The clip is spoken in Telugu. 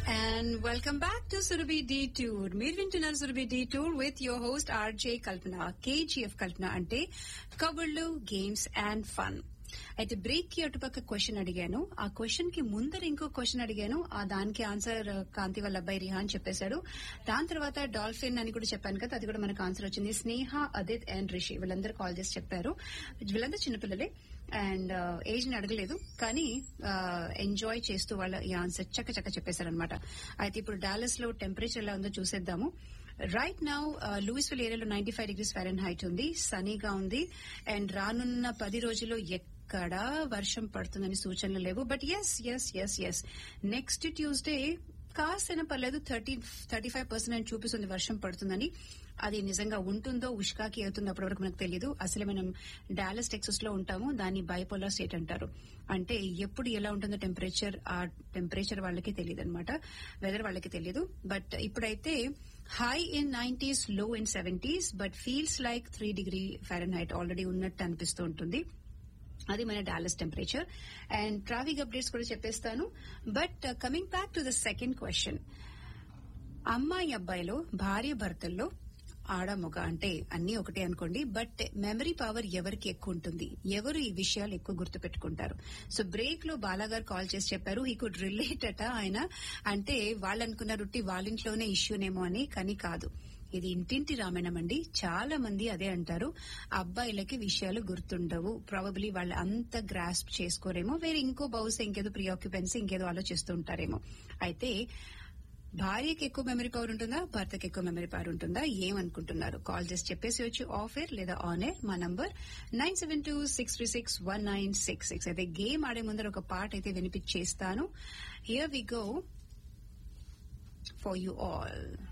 and welcome back to Surabhi the tour మీరు వింటున్నారు Surabhi the tour with your host RJ Kalpana KGF Kalpana అంటే కబుర్లు గేమ్స్ అండ్ ఫన్ అయితే బ్రేక్ కి అటుపక్క క్వశ్చన్ అడిగాను ఆ క్వశ్చన్ కి ముందర ఇంకో క్వశ్చన్ అడిగాను ఆ దానికి ఆన్సర్ కాంతి వాళ్ళ అబ్బాయి రిహాన్ చెప్పేశాడు దాని తర్వాత డాల్ఫిన్ అని కూడా చెప్పాను కదా అది కూడా మనకు ఆన్సర్ వచ్చింది స్నేహ అదిత్ అండ్ రిషి వీళ్ళందరూ కాల్ చేసి చెప్పారు వీళ్ళందరూ చిన్నపిల్లలే అండ్ ఏజ్ ని అడగలేదు కానీ ఎంజాయ్ చేస్తూ వాళ్ళ ఈ ఆన్సర్ చక్క చక్క చెప్పేశారనమాట అయితే ఇప్పుడు డాలస్ లో టెంపరేచర్ ఎలా ఉందో చూసేద్దాము రైట్ నౌ లూయిస్విల్ ఏరియాలో ninety five degrees Fahrenheit ఉంది సనీగా ఉంది అండ్ రానున్న పది రోజుల్లో ఎక్కడ వర్షం పడుతుందని సూచనలు లేవు but yes yes yes yes next Tuesday కాస్తైనా పర్లేదు థర్టీ థర్టీ ఫైవ్ పర్సెంట్ అని చూపిస్తుంది వర్షం పడుతుందని అది నిజంగా ఉంటుందో ఉష్కాకి అవుతుందో అప్పటి వరకు మనకు తెలియదు అసలు మనం డాలస్ టెక్సస్ లో ఉంటాము దాన్ని బైపోలార్ స్టేట్ అంటారు అంటే ఎప్పుడు ఎలా ఉంటుందో టెంపరేచర్ ఆ టెంపరేచర్ వాళ్ళకి తెలియదు అనమాట వెదర్ వాళ్ళకి తెలియదు బట్ ఇప్పుడైతే హై ఇన్ నైన్టీస్ లో in seventies but feels like three degree Fahrenheit already ఉన్నట్టు అనిపిస్తూ ఉంటుంది అది మన Dallas temperature and traffic updates కూడా చెప్పేస్తాను but coming back to the second question అమ్మాయి అబ్బాయిలో భార్య భర్తల్లో ఆడ మొగ అంటే అన్ని ఒకటే అనుకోండి బట్ మెమరీ పవర్ ఎవరికి ఎక్కువ ఉంటుంది ఎవరు ఈ విషయాలు ఎక్కువ గుర్తు పెట్టుకుంటారు సో బ్రేక్ లో బాలాగారు కాల్ చేసి చెప్పారు ఈ కుడ్ రిలేట్ అట ఆయన అంటే వాళ్ళు అనుకున్న రుట్టి వాళ్ళింట్లోనే ఇష్యూనేమో అని కానీ కాదు ఇది ఇంటింటి రామాయణం అండి చాలా మంది అదే అంటారు అబ్బాయిలకి విషయాలు గుర్తుండవు ప్రాబబ్లీ వాళ్ళు అంత గ్రాస్ప్ చేసుకోరేమో వేరే ఇంకో బహుశా ఇంకేదో ప్రియాక్యుపెన్సీ ఇంకేదో ఆలోచిస్తూ ఉంటారేమో అయితే భార్యకి ఎక్కువ మెమరీ పవర్ ఉంటుందా భర్తకి ఎక్కువ మెమరీ పవర్ ఉంటుందా ఏమనుకుంటున్నారు కాల్ చేసి చెప్పేసి వచ్చి ఆఫ్ ఎయిర్ లేదా ఆన్ ఎయిర్ మా number nine seven two six three six one nine six six అయితే గేమ్ ఆడే ముందర ఒక పాట అయితే వినిపించేస్తాను here we go for you all